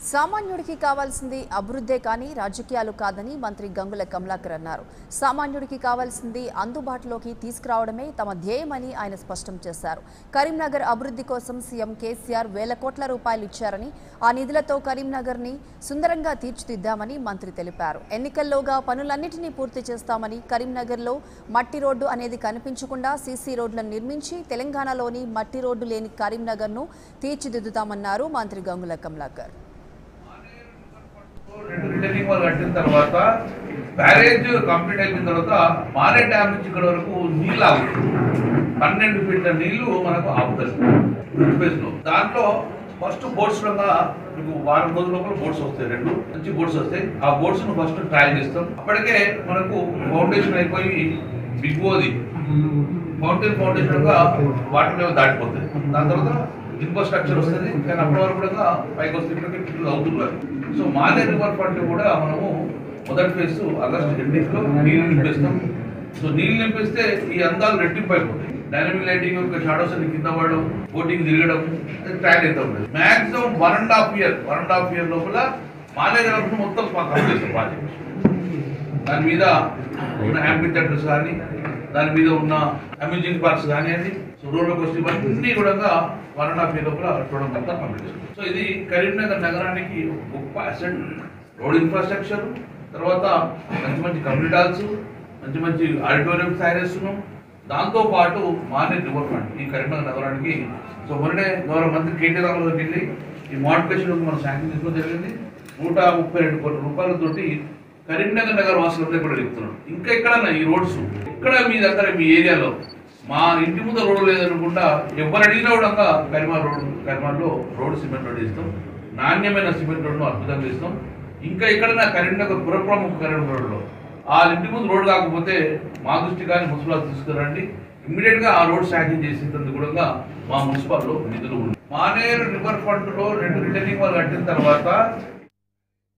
సామాన్యుడికి కావాల్సింది అభివృద్ధే కానీ రాజకీయాలు కాదని మంత్రి గంగుల కమలాకర్ అన్నారు సామాన్యుడికి కావాల్సింది అందుబాటులోకి తీసుకురావడమే తమ ధ్యేయమని ఆయన స్పష్టం చేశారు కరీంనగర్ అభివృద్ధి కోసం సీఎం కేసీఆర్ వేల కోట్ల రూపాయలు ఇచ్చారని ఆ నిధులతో కరీంనగర్ని సుందరంగా తీర్చిదిద్దామని మంత్రి తెలిపారు ఎన్నికల్లోగా పనులన్నింటినీ పూర్తి చేస్తామని కరీంనగర్లో మట్టి రోడ్డు అనేది కనిపించకుండా సీసీ రోడ్లను నిర్మించి తెలంగాణలోని మట్టి రోడ్డు లేని కరీంనగర్ను తీర్చిదిద్దుతామన్నారు మంత్రి గంగుల కమలాకర్ రెండు రిటర్నింగ్ వాళ్ళు కట్టిన తర్వాత బ్యారేజ్ కంప్లీట్ అయిపోయిన తర్వాత మానే డ్యామ్ నుంచి ఇక్కడ వరకు నీళ్ళు ఆగుతుంది పన్నెండు ఫీట్ల నీళ్లు మనకు ఆగుతుంది లో దాంట్లో ఫస్ట్ బోట్స్ మీకు వారం రోజుల లోపల బోట్స్ వస్తాయి రెండు మంచి బోట్స్ వస్తాయి ఆ బోట్స్ ను ఫస్ట్ ట్రయల్ చేస్తాం అప్పటికే మనకు ఫౌండేషన్ అయిపోయి బిగ్బోది మౌంటైన్ ఫౌండేషన్ గా వాటర్ లెవెల్ దాటిపోతుంది దాని తర్వాత ఇన్ఫ్రాస్ట్రక్చర్ వస్తుంది కానీ అప్పటి వరకు కూడా పైకి వస్తే ఇప్పటికే పిల్లలు అవుతున్నారు సో మాదే రివర్ ఫ్రంట్ కూడా మనము మొదటి ఫేజ్ ఆగస్ట్ ఎండింగ్ లో నీళ్లు నింపిస్తాం సో నీళ్లు నింపిస్తే ఈ అందాలు రెట్టింపు అయిపోతాయి డైనమిక్ లైటింగ్ యొక్క షాడోస్ అన్ని కింద పడడం బోటింగ్ తిరగడం ట్రాక్ ఎంత ఉంటుంది maximum one and half year one and half year లోపల మాలే రివర్ మొత్తం కంప్లీట్ చేస్తాం ప్రాజెక్ట్ దాని మీద ఉన్న హ్యాంపీ థియేటర్స్ కానీ దాని మీద ఉన్న అమ్యూజింగ్ పార్క్స్ కానివ్వండి సో రోడ్లకు వచ్చి ఇవన్నీ కూడా వన్ అండ్ హాఫ్ ఇయర్ లోపల చూడడం అంతా కంప్లీట్ చేస్తాం సో ఇది కరీంనగర్ నగరానికి ఒక గొప్ప అసెట్ రోడ్ ఇన్ఫ్రాస్ట్రక్చర్ తర్వాత మంచి మంచి కమ్యూనిటీ హాల్స్ మంచి మంచి ఆడిటోరియం తయారు చేస్తున్నాం దాంతో పాటు మానే రివర్ ఫ్రంట్ ఈ కరీంనగర్ నగరానికి సో మొన్ననే గౌరవ మంత్రి కేటీ రామారావు వెళ్ళి ఈ మోడిఫికేషన్ మనం శాంక్షన్ తీసుకోవడం జరిగింది నూట ముప్పై రెండు కోట్ల రూపాయలతోటి కరీంనగర్ నగర్ వాసులందరూ కూడా చెప్తున్నాడు ఇంకా ఎక్కడన్నా ఈ రోడ్స్ ఎక్కడ మీ దగ్గర మీ ఏరియాలో మా ఇంటి ముందు రోడ్ లేదనుకుంటా ఎవరు అడిగినా కూడా కరిమార్ రోడ్ కరిమార్లో రోడ్ సిమెంట్ రోడ్ ఇస్తాం నాణ్యమైన సిమెంట్ రోడ్ను అద్భుతంగా ఇస్తాం ఇంకా ఎక్కడైనా కరీంనగర్ పురప్రముఖ కరీంనగర్ రోడ్లో ఆ ఇంటి ముందు రోడ్ కాకపోతే మా దృష్టి కానీ మున్సిపల్ తీసుకురండి ఇమ్మీడియట్ గా ఆ రోడ్ శాంక్షన్ చేసేందుకు కూడా మా మున్సిపల్లో నిధులు ఉన్నాయి మానేరు రివర్ ఫ్రంట్ లో రెండు రిటర్నింగ్ వాళ్ళు కట్టిన తర్వాత